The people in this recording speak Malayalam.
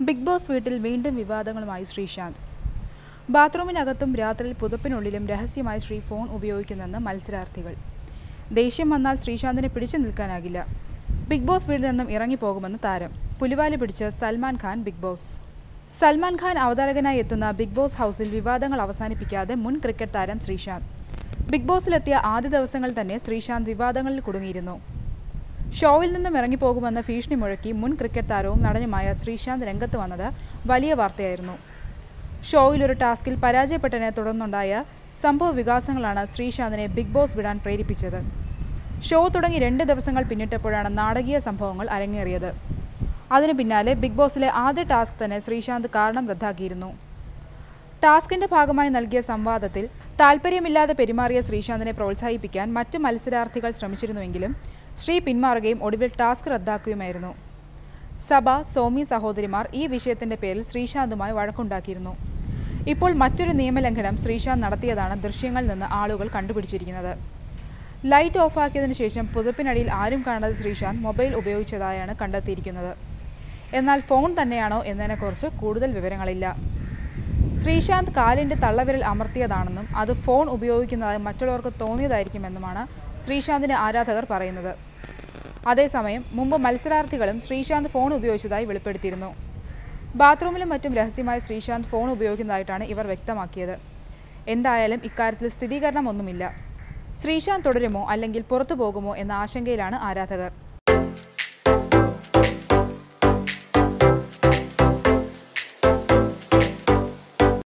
ബിഗ് ബോസ് വീട്ടിൽ വീണ്ടും വിവാദങ്ങളുമായി ശ്രീശാന്ത് ബാത്റൂമിനകത്തും രാത്രിയിൽ പുതപ്പിനുള്ളിലും രഹസ്യമായി ശ്രീ ഫോൺ ഉപയോഗിക്കുന്നെന്ന് മത്സരാർത്ഥികൾ ദേഷ്യം വന്നാൽ ശ്രീശാന്തിനെ പിടിച്ചു നിൽക്കാനാകില്ല ബിഗ് ബോസ് വീട്ടിൽ നിന്നും ഇറങ്ങിപ്പോകുമെന്ന് താരം പുലിവാലി പിടിച്ച് സൽമാൻ ഖാൻ ബിഗ് ബോസ് സൽമാൻ ഖാൻ അവതാരകനായി എത്തുന്ന ബിഗ് ബോസ് ഹൗസിൽ വിവാദങ്ങൾ അവസാനിപ്പിക്കാതെ മുൻ ക്രിക്കറ്റ് താരം ശ്രീശാന്ത് ബിഗ് ബോസിലെത്തിയ ആദ്യ ദിവസങ്ങൾ തന്നെ ശ്രീശാന്ത് വിവാദങ്ങളിൽ കുടുങ്ങിയിരുന്നു ഷോയിൽ നിന്നും ഇറങ്ങിപ്പോകുമെന്ന ഭീഷണി മുഴക്കി മുൻ ക്രിക്കറ്റ് താരവും നടനുമായ ശ്രീശാന്ത് രംഗത്ത് വന്നത് വലിയ വാർത്തയായിരുന്നു ഷോയിൽ ഒരു ടാസ്കിൽ പരാജയപ്പെട്ടതിനെ തുടർന്നുണ്ടായ സംഭവ വികാസങ്ങളാണ് ശ്രീശാന്തിനെ ബിഗ് ബോസ് വിടാൻ പ്രേരിപ്പിച്ചത് ഷോ തുടങ്ങി രണ്ട് ദിവസങ്ങൾ പിന്നിട്ടപ്പോഴാണ് നാടകീയ സംഭവങ്ങൾ അരങ്ങേറിയത് അതിനു പിന്നാലെ ബിഗ് ബോസിലെ ആദ്യ ടാസ്ക് തന്നെ ശ്രീശാന്ത് കാരണം റദ്ദാക്കിയിരുന്നു ടാസ്കിന്റെ ഭാഗമായി നൽകിയ സംവാദത്തിൽ താല്പര്യമില്ലാതെ പെരുമാറിയ ശ്രീശാന്തിനെ പ്രോത്സാഹിപ്പിക്കാൻ മറ്റ് മത്സരാർത്ഥികൾ ശ്രമിച്ചിരുന്നുവെങ്കിലും ശ്രീ പിന്മാറുകയും ഒടുവിൽ ടാസ്ക് റദ്ദാക്കുകയുമായിരുന്നു സഭ സോമി സഹോദരിമാർ ഈ വിഷയത്തിന്റെ പേരിൽ ശ്രീശാന്തുമായി വഴക്കുണ്ടാക്കിയിരുന്നു ഇപ്പോൾ മറ്റൊരു നിയമലംഘനം ശ്രീശാന്ത് നടത്തിയതാണ് ദൃശ്യങ്ങളിൽ നിന്ന് ആളുകൾ കണ്ടുപിടിച്ചിരിക്കുന്നത് ലൈറ്റ് ഓഫാക്കിയതിനു ശേഷം പുതപ്പിനടിയിൽ ആരും കാണാതെ ശ്രീശാന്ത് മൊബൈൽ ഉപയോഗിച്ചതായാണ് കണ്ടെത്തിയിരിക്കുന്നത് എന്നാൽ ഫോൺ തന്നെയാണോ എന്നതിനെക്കുറിച്ച് കൂടുതൽ വിവരങ്ങളില്ല ശ്രീശാന്ത് കാലിൻ്റെ തള്ളവിരൽ അമർത്തിയതാണെന്നും അത് ഫോൺ ഉപയോഗിക്കുന്നതായി മറ്റുള്ളവർക്ക് തോന്നിയതായിരിക്കുമെന്നുമാണ് ശ്രീശാന്തിന്റെ ആരാധകർ പറയുന്നത് അതേസമയം മുമ്പ് മത്സരാർത്ഥികളും ശ്രീശാന്ത് ഫോൺ ഉപയോഗിച്ചതായി വെളിപ്പെടുത്തിയിരുന്നു ബാത്റൂമിലും മറ്റും രഹസ്യമായി ശ്രീശാന്ത് ഫോൺ ഉപയോഗിക്കുന്നതായിട്ടാണ് ഇവർ വ്യക്തമാക്കിയത് എന്തായാലും ഇക്കാര്യത്തിൽ സ്ഥിരീകരണമൊന്നുമില്ല ശ്രീശാന്ത് തുടരുമോ അല്ലെങ്കിൽ പുറത്തു പോകുമോ എന്ന ആശങ്കയിലാണ് ആരാധകർ